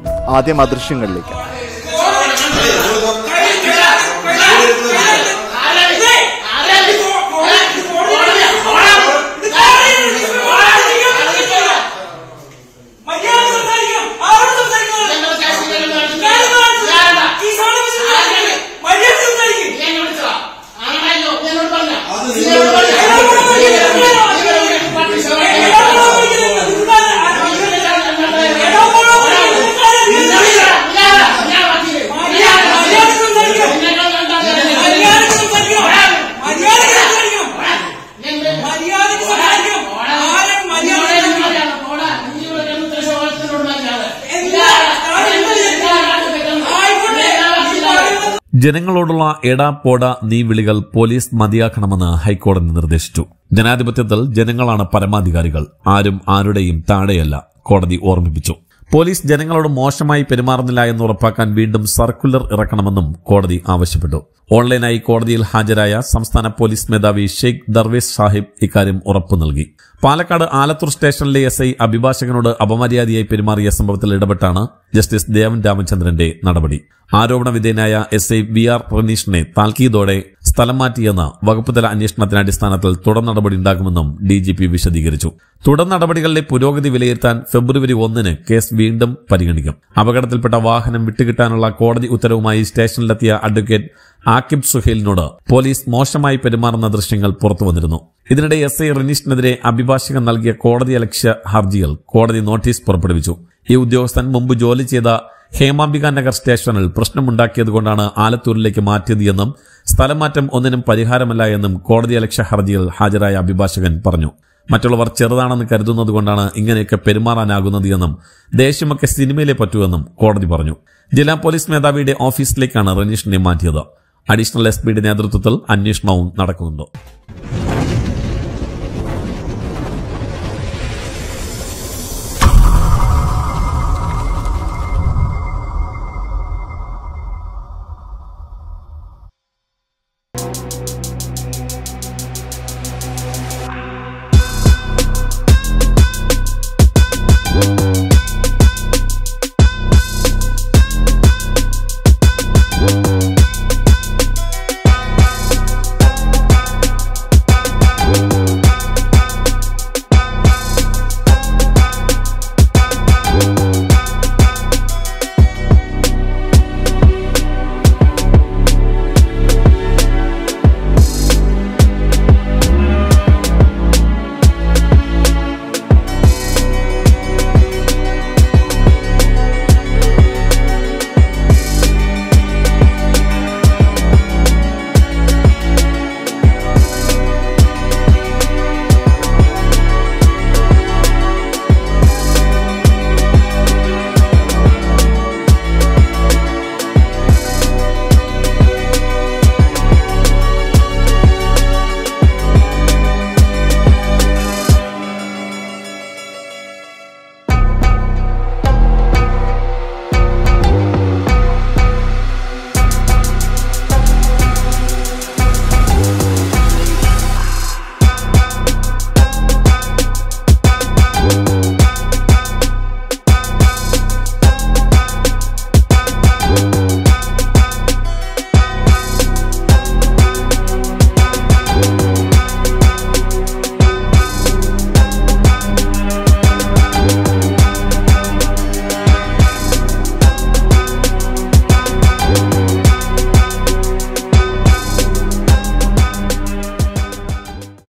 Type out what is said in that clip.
ആദ്യം ആ ദൃശ്യങ്ങളിലേക്ക് ജനങ്ങളോടുള്ള എടാ പോട നീ വിളികൾ പോലീസ് മതിയാക്കണമെന്ന് ഹൈക്കോടതി നിർദ്ദേശിച്ചു ജനാധിപത്യത്തിൽ ജനങ്ങളാണ് പരമാധികാരികൾ ആരും ആരുടെയും താഴെയല്ല കോടതി ഓർമ്മിപ്പിച്ചു പോലീസ് ജനങ്ങളോട് മോശമായി പെരുമാറുന്നില്ല എന്ന് ഉറപ്പാക്കാൻ വീണ്ടും സർക്കുലർ ഇറക്കണമെന്നും കോടതി ആവശ്യപ്പെട്ടു ഓൺലൈനായി കോടതിയിൽ ഹാജരായ സംസ്ഥാന പോലീസ് മേധാവി ഷെയ്ഖ് ദർവേസ് സാഹിബ് ഇക്കാര്യം ഉറപ്പു നൽകി പാലക്കാട് ആലത്തൂർ സ്റ്റേഷനിലെ എസ് ഐ അഭിഭാഷകനോട് അപമര്യാദയായി പെരുമാറിയ സംഭവത്തിൽ ഇടപെട്ടാണ് ജസ്റ്റിസ് ദേവൻ രാമചന്ദ്രന്റെ നടപടി ആരോപണ വിധേയനായ എസ് ഐ വി ആർ റനീഷിനെ താൽക്കീതോടെ സ്ഥലം മാറ്റിയെന്ന് വകുപ്പുതല അന്വേഷണത്തിന്റെ അടിസ്ഥാനത്തിൽ തുടർ നടപടി ഉണ്ടാകുമെന്നും ഡി ജി പി വിശദീകരിച്ചു തുടർ നടപടികളിലെ പുരോഗതി വിലയിരുത്താൻ ഫെബ്രുവരി ഒന്നിന് കേസ് വീണ്ടും പരിഗണിക്കും അപകടത്തിൽപ്പെട്ട വാഹനം വിട്ടുകിട്ടാനുള്ള കോടതി ഉത്തരവുമായി സ്റ്റേഷനിലെത്തിയ അഡ്വക്കേറ്റ് ആക്കിബ് സുഹേലിനോട് പോലീസ് മോശമായി പെരുമാറുന്ന ദൃശ്യങ്ങൾ പുറത്തുവന്നിരുന്നു ഇതിനിടെ എസ് ഐ റനീഷിനെതിരെ അഭിഭാഷകൻ നൽകിയ കോടതി അലക്ഷ്യ ഹർജികൾ കോടതി നോട്ടീസ് പുറപ്പെടുവിച്ചു ഈ ഉദ്യോഗസ്ഥൻ മുമ്പ് ജോലി ചെയ്ത ഹേമാംബിക നഗർ സ്റ്റേഷനിൽ പ്രശ്നമുണ്ടാക്കിയതുകൊണ്ടാണ് ആലത്തൂരിലേക്ക് മാറ്റിയത് എന്നും സ്ഥലമാറ്റം ഒന്നിനും പരിഹാരമല്ല എന്നും കോടതി അലക്ഷ്യ ഹർജിയിൽ ഹാജരായ അഭിഭാഷകൻ പറഞ്ഞു മറ്റുള്ളവർ ചെറുതാണെന്ന് കരുതുന്നതുകൊണ്ടാണ് ഇങ്ങനെയൊക്കെ പെരുമാറാനാകുന്നത് എന്നും ദേഷ്യമൊക്കെ സിനിമയിലെ പറ്റൂവെന്നും കോടതി പറഞ്ഞു ജില്ലാ പോലീസ് മേധാവിയുടെ ഓഫീസിലേക്കാണ് റനീഷിനെ മാറ്റിയത് അഡീഷണൽ എസ് പിയുടെ നേതൃത്വത്തിൽ അന്വേഷണവും നടക്കുന്നുണ്ട്